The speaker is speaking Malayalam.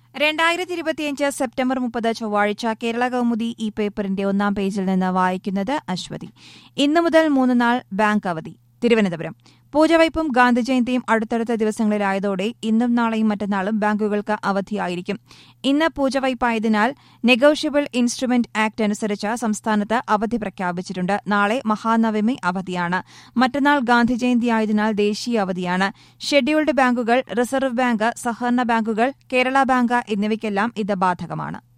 രണ്ടായിരത്തി ഇരുപത്തിയഞ്ച് സെപ്റ്റംബർ മുപ്പത് ചൊവ്വാഴ്ച കേരള കൗമുദി ഈ പേപ്പറിന്റെ ഒന്നാം പേജിൽ നിന്ന് വായിക്കുന്നത് അശ്വതി ഇന്നു മുതൽ മൂന്ന് നാൾ ബാങ്ക് അവധി തിരുവനന്തപുരം പൂജവയ്പും ഗാന്ധിജയന്തിയും അടുത്തടുത്ത ദിവസങ്ങളിലായതോടെ ഇന്നും നാളെയും മറ്റന്നാളും ബാങ്കുകൾക്ക് അവധിയായിരിക്കും ഇന്ന് പൂജവയ്പായതിനാൽ നെഗോഷ്യബിൾ ഇൻസ്ട്രുമെന്റ് ആക്ട് അനുസരിച്ച് സംസ്ഥാനത്ത് അവധി പ്രഖ്യാപിച്ചിട്ടുണ്ട് നാളെ മഹാനവമി അവധിയാണ് മറ്റന്നാൾ ഗാന്ധിജയന്തി ആയതിനാൽ ദേശീയ അവധിയാണ് ഷെഡ്യൂൾഡ് ബാങ്കുകൾ റിസർവ് ബാങ്ക് സഹകരണ ബാങ്കുകൾ കേരള ബാങ്ക് എന്നിവയ്ക്കെല്ലാം ഇത് ബാധകമാണ്